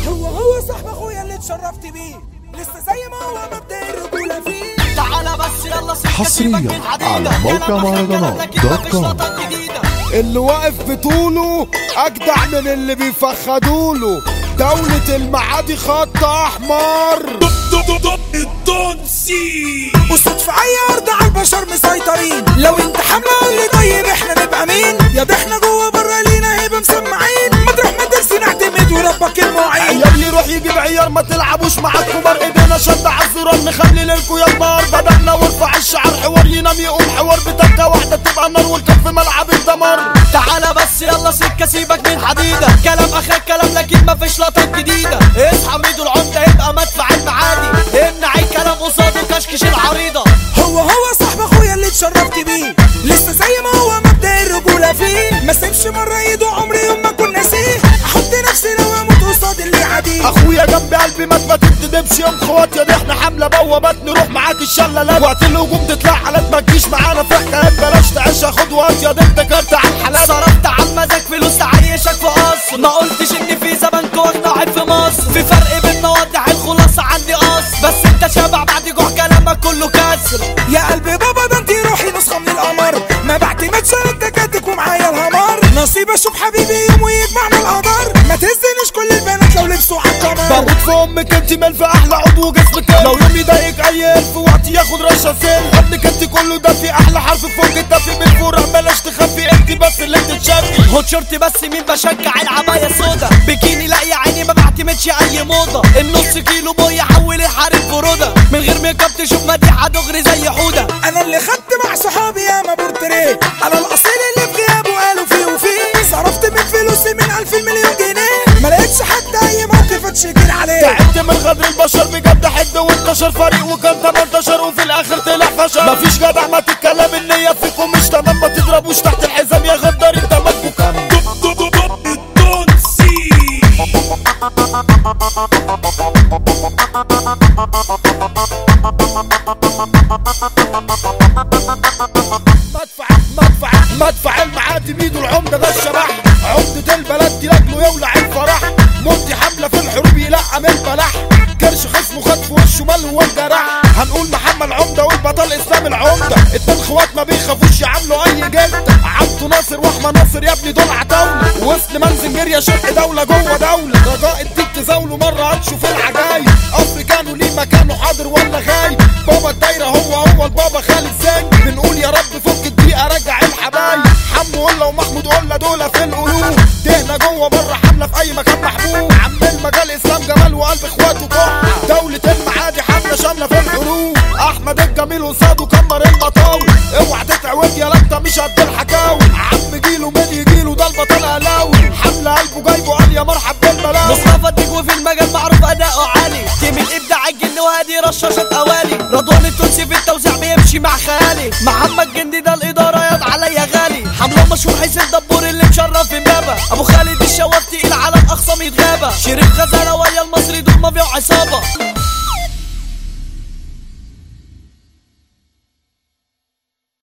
هو هو صاحب اخويا اللي اتشرفت بيه لسه زي ما هو مبدأ الرجولة فيه تعالى بس يلا سكة حصرياً سيبك من حديدة. على موقع كلام آخر مهرجانات كلام لكن دوت مفيش كوم. نقطة جديدة. اللي واقف بطوله اجدع من اللي بيفخدوله دولة المعادي خط احمر أسود في أي أرض على البشر مسيطرين لو أنت حملة قولي طيب إحنا نبقى مين يا ده إحنا جوه بره لينا هيبة مسمعين مطرح ما ترسي نعتمد وربك المعين عيال يروح يجيب عيار ما تلعبوش مع الكبار ايدينا شد على الزرار نخلي ليلكوا يا النار بدأنا وارفع الشعر حوار ينام يقوم حوار بتكة واحدة تبقى النار والكف في ملعب الدمار تعالى بس يلا سكة سيبك من حديدة كلام اخر كلام لكن مفيش لقطات جديدة اصحى ميدو العمدة يبقى مدفع المعادي امنع الكلام قصاده كشكش العريضة هو هو صاحب أخويا اللي اتشرفت بيه لسه زي ما هو مبدأ الرجولة فيه ما سيبش مرة إيده عمري يوم ما أكون ناسيه أحط نفسي لو أموت قصاد اللي عاديه اخويا جنب قلبي ما تكدبش يوم خوات يا دي احنا حمله بوابات نروح معاك الشلالات وقت الهجوم تطلع على ما تجيش معانا في حكايات بلاش تعيش خد وقت يا دي انت كارت على الحلال صرفت على المزاج فلوس تعيشك في قصر ما قلتش ان في زمن كوك قاعد في مصر في فرق بينا وضح الخلاصة عندي قصر بس انت شبع بعد جوع كلامك كله كسر يا قلبي بابا ده انت روحي نسخة من القمر ما بعتمدش على التكاتك ومعايا الهمار نصيب اشوف حبيبي يوم ويجمعنا القدر ما تهزنيش كل البنات لو لبسوا على القمر بموت في امك انت مال في احلى عضو جسمك لو يوم يضايق اي الف وقت ياخد رشه سن ابنك انت كله ده في احلى حرف فوق الدفي من فوق بلاش تخفي انت بس اللي تتشافي هوت شورت بس مين بشجع العباية سودا بكيني لا يا عيني ما بعتمدش اي موضة النص كيلو بويا حول الحريم فرودة من غير ميك اب تشوف مديحة دغري زي حودة انا اللي خدت مع صحابي يا ما بورتريه انا الاصيل اللي في غيابه قالوا فيه وفيه صرفت من فلوسي من الف المليون جنيه ما لقيتش حتى اي موقف اتشكر عليه تعبت من غدر البشر بجد حد وانتشر فريق وكان 18 وفي الاخر طلع فشل مفيش جدع ما تتكلم النية فيكم مش تمام ما تضربوش تحت الحزام يا غدار انت مالكوا كام مدفع مدفع مدفع المعادي ميدو العمدة ده الشبح عمدة البلد دي لاجله يولع الفرح مدي حملة في الحروب يلقم البلح كرش خصمه خد في وشه مال والجرح هنقول محمد عمدة والبطل اسلام العمدة اتنين اخوات ما بيخافوش يعملوا اي جلد عبده ناصر واحمد ناصر يا ابني دول عتاولة وسط منزنجر يا شق دولة جوه دولة رجاء الديك تزاوله مرة هتشوف العجايب افريكانو ليه مكانه حاضر ولا غايب بابا الدايرة هو هو البابا خالد زنج بنقول يا رب فك الدقيقة رجع الحبايب حمو قلة ومحمود قلة دول في القلوب دهنا جوه بره حملة في اي مكان محبوب عم المجال اسلام جمال وقلب اخواته كح دولة المعادي حملة شاملة في الحروب احمد الجميل قصاده كمر المطاوي اوعى تتعود يا لابتا مش قد الحكاوي عم جيله من يجيله ده البطل قلاوي حملة قلبه جايبه قال يا مرحب بالبلاوي مصطفى الدجوي في المجال معروف اداؤه عالي تيم الابداع الجن وهادي رشاشة اوالي رضوان التونسي في التوزيع بيمشي مع خيالي محمد جندي ده الاداره ياض عليا غالي حمله مشهور حسين دبور اللي مشرف امبابه ابو خالد الشواف تقيل على الاخصام يتغابى شريف غزاله ويا المصري دول مافيا وعصابه